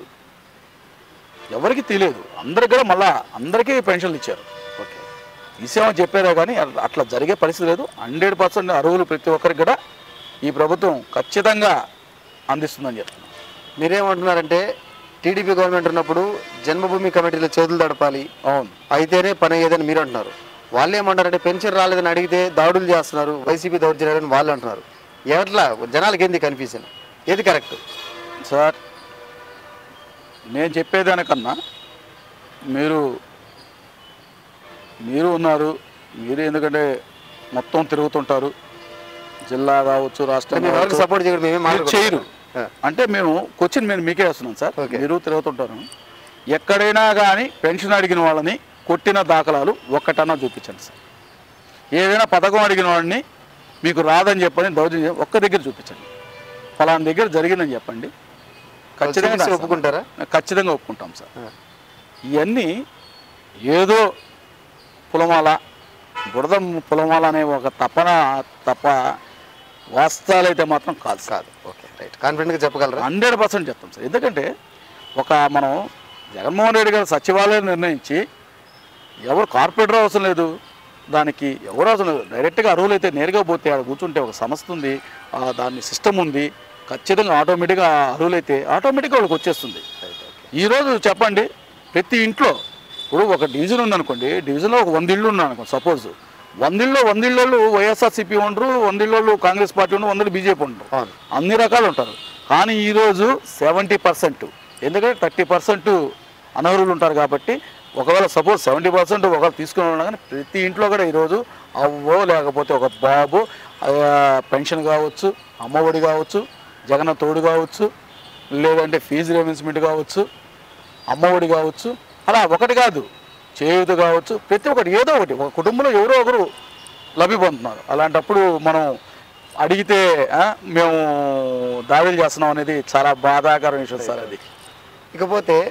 ఎవరికి తీలేదు అందరికి కూడా మళ్ళా అందరికీ పెన్షన్లు ఇచ్చారు ఓకే తీసామని చెప్పారే కానీ అట్లా- అట్లా జరిగే పరిస్థితి లేదు హండ్రెడ్ పర్సెంట్ అరువులు ప్రతి ఒక్కరికి కూడా ఈ ప్రభుత్వం ఖచ్చితంగా అందిస్తుందని చెప్తున్నాను మీరేమంటున్నారంటే టీడీపీ గవర్నమెంట్ ఉన్నప్పుడు జన్మభూమి కమిటీలో చేతులు తడపాలి అవును అయితేనే పని అయ్యేదని మీరు అంటున్నారు వాళ్ళు ఏమంటారంటే పెన్షన్ రాలేదని అడిగితే దాడులు చేస్తున్నారు వైసీపీ దౌర్జన్యాలని వాళ్ళు అంటున్నారు ఎట్లా జనాలకి ఏంది కన్ఫ్యూజన్ ఏది కరెక్ట్ సార్ నేను చెప్పేదానికన్నా మీరు మీరు ఉన్నారు మీరు ఎందుకంటే మొత్తం తిరుగుతుంటారు జిల్లా కావచ్చు రాష్ట్రం మీరు ఎవరికి కావచ్చు. సపోర్ట్ చేయడం మేమే మీరు మాట్లాడుకుంటాం. చేయరు ఆ, అంటే మేము క్వశ్చన్ మేము మీకే వేస్తున్నాం సార్ ఓకే. మీరు తిరుగుతుంటారు ఎక్కడైనా కానీ పెన్షన్ అడిగిన వాళ్ళని కొట్టిన దాఖలాలు ఒక్కటన్నా చూపించండి సార్ ఏదైనా పథకం అడిగిన వాడిని మీకు రాదని చెప్పని దౌర్జన్యం ఒక్క దగ్గర చూపించండి ఫలానా దగ్గర జరిగిందని చెప్పండి ఖచ్చితంగా చూపిస్తే రాస్తాం. ఒప్పుకుంటారా ఖచ్చితంగా ఒప్పుకుంటాం సార్ ఆ, ఇవన్నీ ఏదో పులమాల బురద పులమాల అనే ఒక తపన తప్ప వాస్తవాలైతే మాత్రం కాదు సార్ కాదు ఓకే రైట్ కాన్ఫిడెంట్గా చెప్పగలరా హండ్రెడ్ పర్సెంట్ చెప్తాం సార్ ఎందుకంటే ఒక మనం జగన్మోహన్ రెడ్డి గారు సచివాలయం నిర్ణయించి ఎవరు కార్పొరేటర్ అవసరం లేదు దానికి ఎవరు అవసరం లేదు డైరెక్ట్గా అరువులు అయితే నేరుగా పోతే ఆడ కూర్చుంటే ఒక సంస్థ ఉంది ఆ దాని సిస్టమ్ ఉంది ఖచ్చితంగా ఆటోమేటిక్గా అరువులు అయితే ఆటోమేటిక్గా వాళ్ళకి వచ్చేస్తుంది రైట్ ఓకే ఈరోజు చెప్పండి ప్రతి ఇంట్లో ఇప్పుడు ఒక డివిజన్ ఉందనుకోండి డివిజన్లో ఒక వంద ఇళ్ళు ఉన్నాయి అనుకో సపోజ్ వందిళ్ళు వందిళ్ళు వైఎస్ఆర్సీపీ ఉండరు వందిళ్ళు కాంగ్రెస్ పార్టీ ఉండరు వందలు బీజేపీ ఉండరు అవును అన్ని రకాలు ఉంటారు కానీ ఈరోజు సెవెంటీ పర్సెంట్ ఎందుకంటే థర్టీ పర్సెంట్ అనర్హులు ఉంటారు కాబట్టి ఒకవేళ సపోజ్ సెవెంటీ పర్సెంట్ ఒకవేళ తీసుకుని ఉన్నా కానీ ప్రతి ఇంట్లో కూడా ఈరోజు అవ్వో లేకపోతే ఒక బాబు ఆ, పెన్షన్ కావచ్చు అమ్మఒడి కావచ్చు జగన్ తోడు కావచ్చు లేదంటే ఫీజు రిమెన్స్మెంట్ కావచ్చు అమ్మఒడి కావచ్చు అలా ఒకటి కాదు చేయూత కావచ్చు ప్రతి ఒక్కటి ఏదో ఒకటి ఒక కుటుంబంలో ఎవరో ఒకరు లబ్ధి పొందుతున్నారు అలాంటప్పుడు మనం అడిగితే ఆ, మేము దాడులు చేస్తున్నాం అనేది చాలా బాధాకర విషయం సార్ అది ఇకపోతే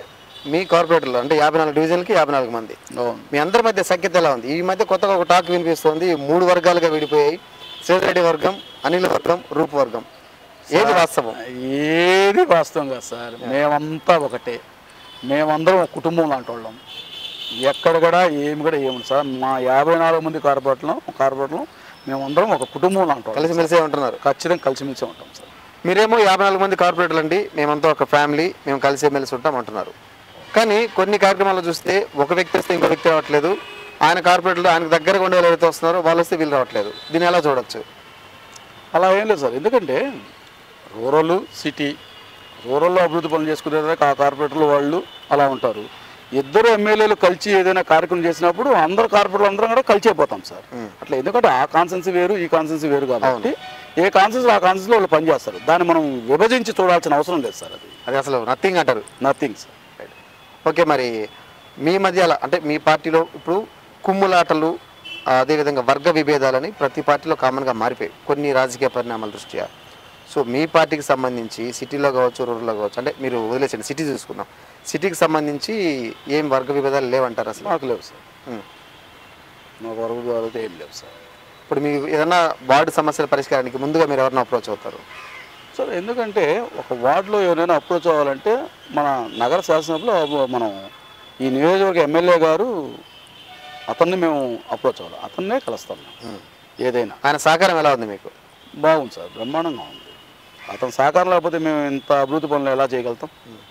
మీ కార్పొరేటర్లు అంటే యాభై నాలుగు డివిజన్లకి యాభై నాలుగు మంది అవును మీ అందరి మధ్య సఖ్యత ఎలా ఉంది ఈ మధ్య కొత్తగా ఒక టాక్ వినిపిస్తోంది మూడు వర్గాలుగా విడిపోయాయి శ్రీధరెడ్డి వర్గం అనిల్ వర్గం రూప్ వర్గం ఏది వాస్తవం ఏది వాస్తవం కాదు సార్ మేమంతా ఒకటే మేమందరం ఒక కుటుంబం లాంటి వాళ్ళం ఎక్కడ కూడా ఏమి కూడా ఏముంది సార్ మా యాభై నాలుగు మంది కార్పొరేట్లు కార్పొరేట్లు మేమందరం ఒక కుటుంబం లాంటి వాళ్ళం కలిసిమెలిసే ఉంటున్నారు ఖచ్చితంగా కలిసిమెలిసి ఉంటాం సార్ మీరేమో యాభై నాలుగు మంది కార్పొరేటర్లు అండి మేమంతా ఒక ఫ్యామిలీ మేము కలిసి మెలిసి ఉంటాం అంటున్నారు కానీ కొన్ని కార్యక్రమాలు చూస్తే ఒక వ్యక్తి వస్తే ఇంకో వ్యక్తి రావట్లేదు ఆయన కార్పొరేటర్లు ఆయనకు దగ్గరగా ఉండే వాళ్ళు ఎవరైతే వస్తున్నారో వాళ్ళు వస్తే వీళ్ళు రావట్లేదు దీన్ని ఎలా చూడొచ్చు అలా ఏం లేదు సార్ ఎందుకంటే రూరల్ సిటీ రూరల్లో అభివృద్ధి పనులు చేసుకునే ఆ కార్పొరేటర్లు వాళ్ళు అలా ఉంటారు ఇద్దరు ఎమ్మెల్యేలు కలిసి ఏదైనా కార్యక్రమం చేసినప్పుడు అందరు కార్పొరేటర్లు అందరం కూడా కలిసి అయిపోతాం సార్ మ్మ్. అట్లా ఎందుకంటే ఆ కాన్సెన్సీ వేరు ఈ కాన్సెన్సీ వేరు కాబట్టి ఏ కాన్సెన్స్ ఆ కాన్సెన్స్లో వాళ్ళు పనిచేస్తారు దాన్ని మనం విభజించి చూడాల్సిన అవసరం లేదు సార్ అది అది అసలు నథింగ్ అంటారు నథింగ్ సార్ ఓకే మరి మీ మధ్య అలా అంటే మీ పార్టీలో ఇప్పుడు కుమ్ములాటలు ఆ, అదేవిధంగా వర్గ విభేదాలని ప్రతి పార్టీలో కామన్గా మారిపోయాయి కొన్ని రాజకీయ పరిణామాల దృష్ట్యా సో మీ పార్టీకి సంబంధించి సిటీలో కావచ్చు రూరల్లో కావచ్చు అంటే మీరు వదిలేసండి సిటీ చూసుకుందాం సిటీకి సంబంధించి ఏం వర్గ విభేదాలు లేవంటారు అసలు మాకు లేవు సార్ ఉం. మాకు వరకు ద్వారా ఏం లేవు సార్ ఇప్పుడు మీకు ఏదైనా వార్డు సమస్యల పరిష్కారానికి ముందుగా మీరు ఎవరిని అప్రోచ్ అవుతారు సార్ ఎందుకంటే ఒక వార్డులో ఎవరైనా అప్రోచ్ అవ్వాలంటే మన నగర శాసనసభలో మనం ఈ నియోజకవర్గ ఎమ్మెల్యే గారు అతన్ని మేము అప్రోచ్ అవ్వాలి అతన్నే కలుస్తాం మేము. ఏదైనా ఆయన సహకారం ఎలా ఉంది మీకు బాగుంది సార్ బ్రహ్మాండంగా ఉంది అతని సహకారం లేకపోతే మేము ఇంత అభివృద్ధి పనులు ఎలా చేయగలుగుతాం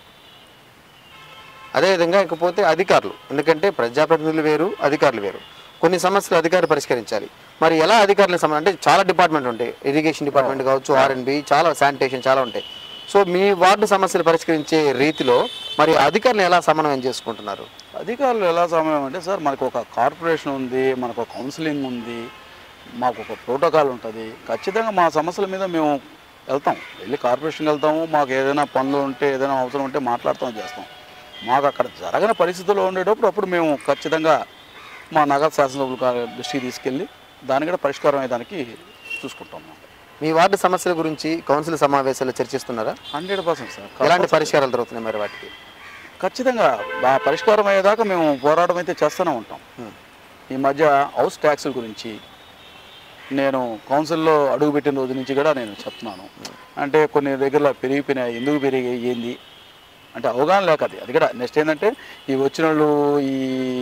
అదేవిధంగా ఇకపోతే అధికారులు ఎందుకంటే ప్రజాప్రతినిధులు వేరు అధికారులు వేరు కొన్ని సమస్యలు అధికారులు పరిష్కరించాలి మరి ఎలా అధికారులకు సంబంధం అంటే చాలా డిపార్ట్మెంట్ ఉంటాయి ఇరిగేషన్ డిపార్ట్మెంట్ కావచ్చు ఆర్ఎండ్బి చాలా శానిటేషన్ చాలా ఉంటాయి సో మీ వార్డు సమస్యలు పరిష్కరించే రీతిలో మరి అధికారులు ఎలా సమన్వయం చేసుకుంటున్నారు అధికారులు ఎలా సమయం అంటే సార్ మనకు ఒక కార్పొరేషన్ ఉంది మనకు ఒక కౌన్సిలింగ్ ఉంది మాకు ఒక ప్రోటోకాల్ ఉంటుంది ఖచ్చితంగా మా సమస్యల మీద మేము వెళ్తాం వెళ్ళి కార్పొరేషన్కి వెళ్తాము మాకు ఏదైనా పనులు ఉంటే ఏదైనా అవసరం ఉంటే మాట్లాడతాం చేస్తాం మాకు అక్కడ జరగని పరిస్థితుల్లో ఉండేటప్పుడు అప్పుడు మేము ఖచ్చితంగా మా నగర శాసనసభ్యుల కా- దృష్టికి తీసుకెళ్ళి దాని కూడా పరిష్కారం అయ్యేదానికి చూసుకుంటాం మీ వార్డు సమస్యల గురించి కౌన్సిల్ సమావేశాలు చర్చిస్తున్నారా హండ్రెడ్ పర్సెంట్ సార్ ఎలాంటి పరిష్కారాలు దొరుకుతున్నాయి మరి వాటికి ఖచ్చితంగా ఆ పరిష్కారం అయ్యేదాకా మేము పోరాటం అయితే చేస్తూనే ఉంటాం Hmm. ఈ మధ్య హౌస్ ట్యాక్సుల గురించి నేను కౌన్సిల్లో అడుగుపెట్టిన రోజు నుంచి కూడా నేను చెప్తున్నాను అంటే కొన్ని దగ్గరలో పెరిగిపోయినాయి ఎందుకు పెరిగాయి ఏంది అంటే అవగాహన లేక అది అది కూడా నెక్స్ట్ ఏంటంటే ఈ వచ్చిన వాళ్ళు ఈ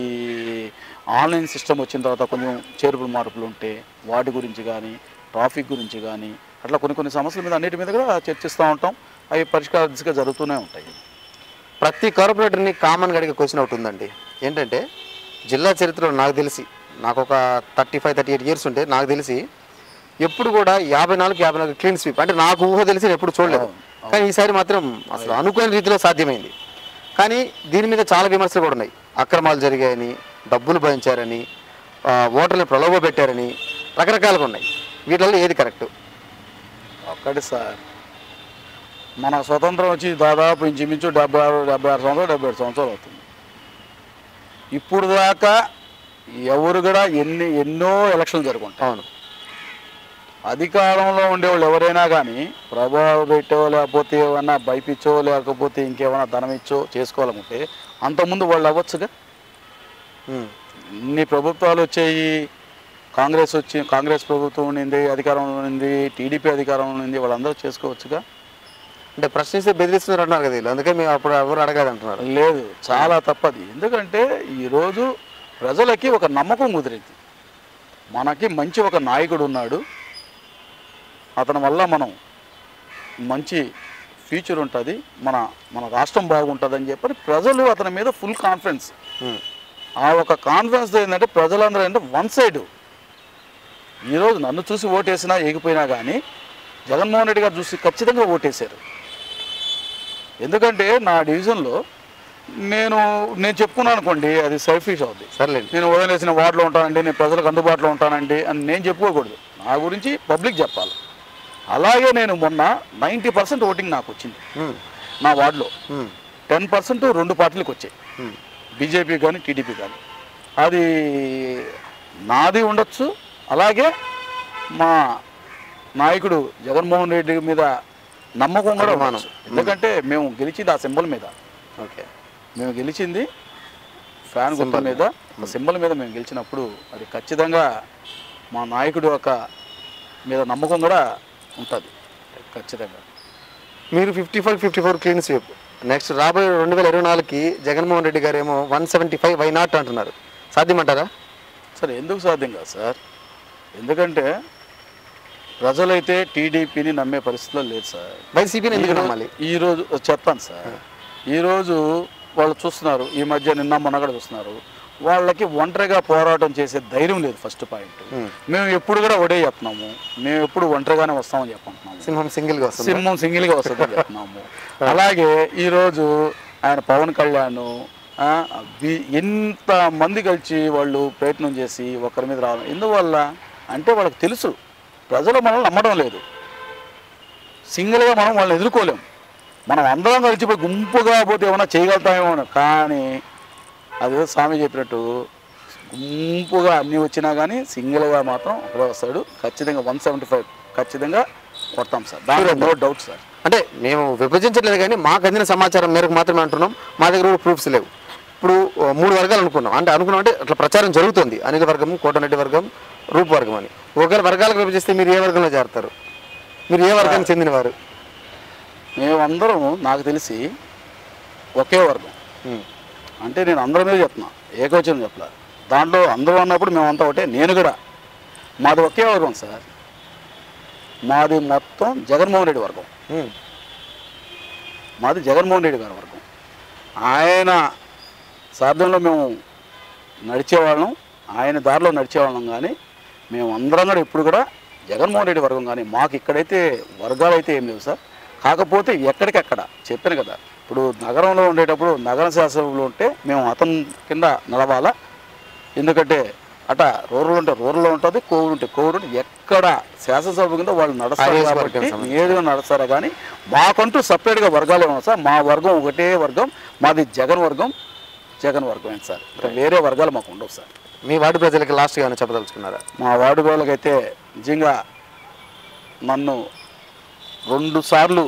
ఆన్లైన్ సిస్టమ్ వచ్చిన తర్వాత కొంచెం చేర్పులు మార్పులు ఉంటే వాటి గురించి కానీ ట్రాఫిక్ గురించి కానీ అట్లా కొన్ని కొన్ని సమస్యల మీద అన్నిటి మీద కూడా చర్చిస్తూ ఉంటాం అవి పరిష్కార దిశగా జరుగుతూనే ఉంటాయి ప్రతి కార్పొరేటర్ని కామన్గా అడిగే క్వశ్చన్ ఒకటి ఉందండి ఏంటంటే జిల్లా చరిత్రలో నాకు తెలిసి నాకు ఒక thirty five thirty eight years ఉంటే నాకు తెలిసి ఎప్పుడు కూడా యాభై నాలుగు యాభై నాలుగు క్లీన్ స్వీప్ అంటే నాకు ఊహ తెలిసి నేను ఎప్పుడు చూడలేదు కానీ ఈసారి మాత్రం అసలు అనుకోని రీతిలో సాధ్యమైంది కానీ దీని మీద చాలా విమర్శలు కూడా ఉన్నాయి అక్రమాలు జరిగాయని డబ్బులు భరించారని ఆ, ఓటర్ని ప్రలోభ పెట్టారని రకరకాలుగా ఉన్నాయి వీటిల్లో ఏది కరెక్ట్ ఒక్కటి సార్ మన స్వతంత్రం వచ్చి దాదాపు ఇంచుమించు డెబ్బై ఆరు డెబ్బై ఆరు సంవత్సరాలు డెబ్బై ఏడు సంవత్సరాలు అవుతుంది ఇప్పుడు దాకా ఎవరు కూడా ఎన్ని ఎన్నో ఎలక్షన్లు జరుగుంటాయి అవును అధికారంలో ఉండేవాళ్ళు ఎవరైనా కానీ ప్రభావం పెట్టో లేకపోతే ఏమన్నా భయపించో లేకపోతే ఇంకేమైనా ధనం ఇచ్చో చేసుకోవాలనుకుంటే అంతకుముందు వాళ్ళు అవ్వచ్చుగా ఉమ్. ఇన్ని ప్రభుత్వాలు వచ్చాయి కాంగ్రెస్ వచ్చి కాంగ్రెస్ ప్రభుత్వం ఉండింది అధికారంలో ఉండింది టీడీపీ అధికారంలో ఉండింది వాళ్ళందరూ చేసుకోవచ్చుగా అంటే ప్రశ్నిస్తే బెదిరిస్తున్నారు అంటున్నారు కదా వీళ్ళు అందుకే మేము అప్పుడు ఎవరు అడగాలి అంటున్నారు లేదు చాలా తప్పది ఎందుకంటే ఈరోజు ప్రజలకి ఒక నమ్మకం కుదిరింది మనకి మంచి ఒక నాయకుడు ఉన్నాడు అతని వల్ల మనం మంచి ఫ్యూచర్ ఉంటుంది మన మన రాష్ట్రం బాగుంటుంది అని చెప్పని ప్రజలు అతని మీద ఫుల్ కాన్ఫిడెన్స్ ఉమ్. ఆ ఒక కాన్ఫిడెన్స్ ఏంటంటే ప్రజలందరూ అంటే వన్ సైడ్ ఈరోజు నన్ను చూసి ఓటేసినా ఏగిపోయినా కానీ జగన్మోహన్ రెడ్డి గారు చూసి ఖచ్చితంగా ఓటేశారు ఎందుకంటే నా డివిజన్లో నేను నేను చెప్పుకున్నాను అనుకోండి అది సెల్ఫిష్ అవుద్ది సర్లేండి నేను వదిలేసిన వార్డులో ఉంటానండి నేను ప్రజలకు అందుబాటులో ఉంటానండి అని నేను చెప్పుకోకూడదు నా గురించి పబ్లిక్ చెప్పాలి అలాగే నేను మొన్న నైంటీ పర్సెంట్ ఓటింగ్ నాకు వచ్చింది ఉమ్. నా వార్డులో ఉమ్. టెన్ పర్సెంట్ రెండు పార్టీలకు వచ్చాయి ఉమ్. బీజేపీ కానీ టీడీపీ కానీ అది నాది ఉండొచ్చు అలాగే మా నాయకుడు జగన్మోహన్ రెడ్డి మీద నమ్మకం కూడా అభిమానం. ఉండొచ్చు ఎందుకంటే మేము గెలిచింది ఆ సింబల్ మీద ఓకే మేము గెలిచింది ఫ్యాన్ గుర్తు Symbol. మీద సింబల్ మీద మేము గెలిచినప్పుడు అది ఖచ్చితంగా మా నాయకుడి యొక్క మీద నమ్మకం కూడా ఉంటుంది ఖచ్చితంగా మీరు fifty four fifty four clean sweep next రాబోయే రెండు వేల ఇరవై నాలుగుకి జగన్మోహన్ రెడ్డి గారు ఏమో one seventy five why not అంటున్నారు సాధ్యమంటారా సార్ ఎందుకు సాధ్యం కాదు సార్ ఎందుకంటే ప్రజలైతే టీడీపీని నమ్మే పరిస్థితిలో లేదు సార్ వైసీపీని ఎందుకు నమ్మాలి ఈ రోజు చెప్తాను సార్ ఈరోజు వాళ్ళు చూస్తున్నారు ఈ మధ్య నిన్న మొన్న కూడా చూస్తున్నారు వాళ్ళకి ఒంటరిగా పోరాటం చేసే ధైర్యం లేదు ఫస్ట్ పాయింట్ Hmm. మేము ఎప్పుడు కూడా ఒడే చెప్తున్నాము మేము ఎప్పుడు ఒంటరిగానే వస్తామని చెప్పుకుంటున్నాము సింహం సింగిల్గా వస్తుంది సింహం సింగిల్గా వస్తుందని చెప్తున్నాము అలాగే ఈరోజు ఆయన పవన్ కళ్యాణ్ ఆ, వి- ఎంత మంది కలిసి వాళ్ళు ప్రయత్నం చేసి ఒకరి మీద రావడం ఎందువల్ల అంటే వాళ్ళకి తెలుసు ప్రజలు మనల్ని నమ్మడం లేదు సింగిల్గా మనం వాళ్ళని ఎదుర్కోలేం మనం అందరం కలిసిపోయి గుంపుగా పోతే ఏమైనా చేయగలుగుతామేమో అని. కానీ అదే స్వామి చెప్పినట్టు గుంపుగా అన్నీ వచ్చినా కానీ సింగిల్గా మాత్రం ఒకడే వస్తాడు ఖచ్చితంగా వన్ సెవెంటీ ఫైవ్ ఖచ్చితంగా కొడతాం సార్ దాంట్లో నో డౌట్ సార్ అంటే మేము విభజించట్లేదు కానీ మాకు అందిన సమాచారం మేరకు మాత్రమే అంటున్నాం మా దగ్గర కూడా ప్రూఫ్స్ లేవు ఇప్పుడు ఓ, మూడు వర్గాలు అనుకున్నాం అంటే అనుకున్నాం అంటే అట్లా ప్రచారం జరుగుతుంది అనిల్ వర్గం కోటరెడ్డి వర్గం రూప్ వర్గం అని ఒకవేళ వర్గాలకు విభజిస్తే మీరు ఏ వర్గంలో చేరతారు మీరు ఏ వర్గానికి చెందినవారు మేమందరం నాకు తెలిసి ఒకే వర్గం ఉమ్. అంటే నేను అందరి మీద చెప్తున్నా ఏకవచనం చెప్పలే దాంట్లో అందరూ అన్నప్పుడు మేమంతా ఒకటే నేను కూడా మాది ఒకే వర్గం సార్ మాది మొత్తం జగన్మోహన్ రెడ్డి వర్గం ఉమ్. మాది జగన్మోహన్ రెడ్డి గారి వర్గం ఆయన సాధ్యంలో మేము నడిచేవాళ్ళం ఆయన దారిలో నడిచేవాళ్ళం కానీ మేము అందరం కూడా ఇప్పుడు కూడా జగన్మోహన్ రెడ్డి వర్గం కానీ మాకు ఇక్కడైతే వర్గాలు అయితే ఏం లేవు సార్ కాకపోతే ఎక్కడికక్కడ చెప్పాను కదా ఇప్పుడు నగరంలో ఉండేటప్పుడు నగర శాసనంలో ఉంటే మేము అతని కింద నడవాలా ఎందుకంటే అట రూరల్ ఉంటే రూరల్లో ఉంటుంది కోవూరు ఉంటే కోవూరు ఉంటుంది ఎక్కడ శాసనసభ కింద వాళ్ళు నడుస్తారు ఆ కాబట్టి నియోజకవర్గం సంబంధించి. ఏడుగా నడుస్తారా కానీ మాకంటూ సపరేట్గా వర్గాలు ఏమో సార్ మా వర్గం ఒకటే వర్గం మాది జగన్ వర్గం జగన్ వర్గం సార్ ఇంకా వేరే వర్గాలు మాకు ఉండవు సార్ మీ వార్డు ప్రజలకి లాస్ట్గా ఏమైనా చెప్పదలుచుకున్నారా మా వార్డు వాళ్ళకైతే నిజంగా నన్ను రెండు సార్లు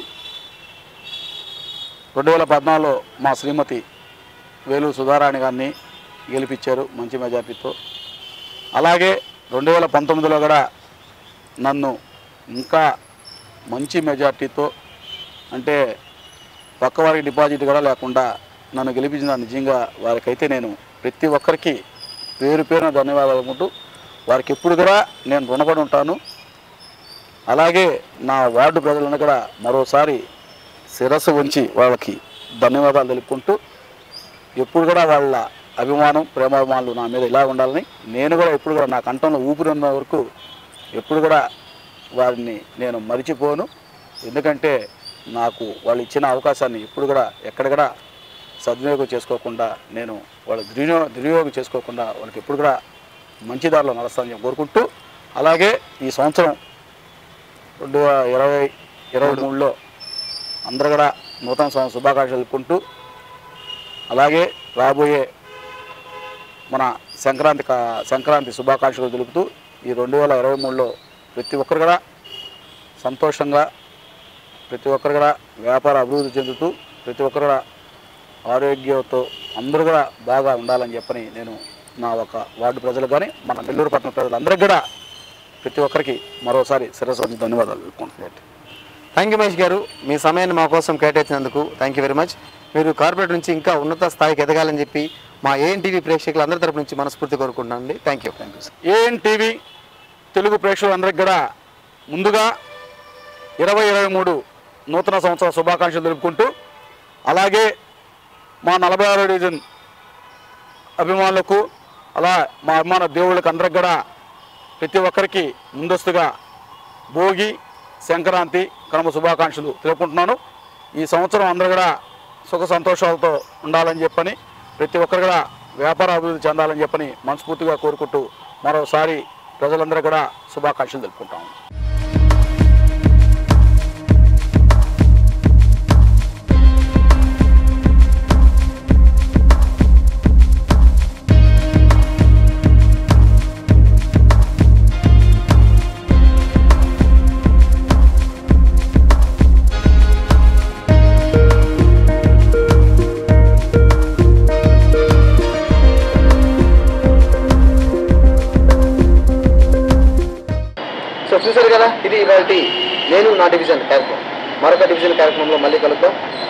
రెండు వేల పద్నాలుగులో మా శ్రీమతి వేలు సుధారాణి గారిని గెలిపించారు మంచి మెజార్టీతో అలాగే రెండు వేల పంతొమ్మిదిలో కూడా నన్ను ఇంకా మంచి మెజార్టీతో అంటే పక్క వారికి డిపాజిట్ కూడా లేకుండా నన్ను గెలిపించిన నిజంగా వారికైతే నేను ప్రతి ఒక్కరికి పేరు పేరున ధన్యవాదాలు అనుకుంటూ వారికి ఎప్పుడు కూడా నేను రుణపడి ఉంటాను అలాగే నా వార్డు ప్రజలను కూడా మరోసారి శిరస్సు ఉంచి వాళ్ళకి ధన్యవాదాలు తెలుపుకుంటూ ఎప్పుడు కూడా వాళ్ళ అభిమానం ప్రేమాభిమానులు నా మీద ఇలా ఉండాలని నేను కూడా ఎప్పుడు కూడా నా కంఠంలో ఊపిరి ఉన్న వరకు ఎప్పుడు కూడా వారిని నేను మరిచిపోను ఎందుకంటే నాకు వాళ్ళు ఇచ్చిన అవకాశాన్ని ఎప్పుడు కూడా ఎక్కడ కూడా సద్వినియోగం చేసుకోకుండా నేను వాళ్ళ దుర్వినియోగం దుర్వినియోగం చేసుకోకుండా వాళ్ళకి ఎప్పుడు కూడా మంచి దారిలో నడుస్తానని చెప్పి కోరుకుంటూ అలాగే ఈ సంవత్సరం రెండు వేల ఇరవై ఇరవై మూడులో అందరూ కూడా నూతన సంవత్సరం శుభాకాంక్షలు తెలుపుకుంటూ అలాగే రాబోయే మన సంక్రాంతి కా- సంక్రాంతి శుభాకాంక్షలు తెలుపుతూ ఈ రెండు వేల ఇరవై మూడులో ప్రతి ఒక్కరు కూడా సంతోషంగా ప్రతి ఒక్కరు కూడా వ్యాపార అభివృద్ధి చెందుతూ ప్రతి ఒక్కరు కూడా ఆరోగ్యంతో అందరూ కూడా బాగా ఉండాలని చెప్పని నేను నా ఒక వార్డు ప్రజలు కానీ మన నెల్లూరు పట్టణ ప్రజలందరికీ కూడా ప్రతి ఒక్కరికి మరోసారి శిరస్సు వంచి ధన్యవాదాలు తెలుపుకుంటున్నాను థ్యాంక్ యూ మహేష్ గారు మీ సమయాన్ని మా కోసం కేటాయించినందుకు థ్యాంక్ యూ వెరీ మచ్ మీరు కార్పొరేట్ నుంచి ఇంకా ఉన్నత స్థాయికి ఎదగాలని చెప్పి మా ఏఎన్టీవీ ప్రేక్షకులందరి తరపు నుంచి మనస్ఫూర్తి కోరుకుంటున్నాను అండి thank you thank you sir A N TV తెలుగు ప్రేక్షకులందరికీ కూడా ముందుగా ఇరవై ఇరవై మూడు నూతన సంవత్సర శుభాకాంక్షలు తెలుపుకుంటూ అలాగే మా నలభై ఆరో డివిజన్ అభిమానులకు అలా మా అభిమాన దేవుళ్ళకి అందరికి కూడా ప్రతి ఒక్కరికి ముందస్తుగా భోగి సంక్రాంతి కనుమ శుభాకాంక్షలు తెలుపుకుంటున్నాను ఈ సంవత్సరం అందరూ కూడా సుఖ సంతోషాలతో ఉండాలని చెప్పని ప్రతి ఒక్కరు కూడా వ్యాపార అభివృద్ధి చెందాలని చెప్పని మనస్ఫూర్తిగా కోరుకుంటూ మరోసారి ప్రజలందరూ కూడా శుభాకాంక్షలు తెలుపుకుంటాము ఇవాళ నేను నా డివిజన్ కార్యక్రమం మరొక డివిజన్ కార్యక్రమంలో మళ్ళీ కలుద్దాం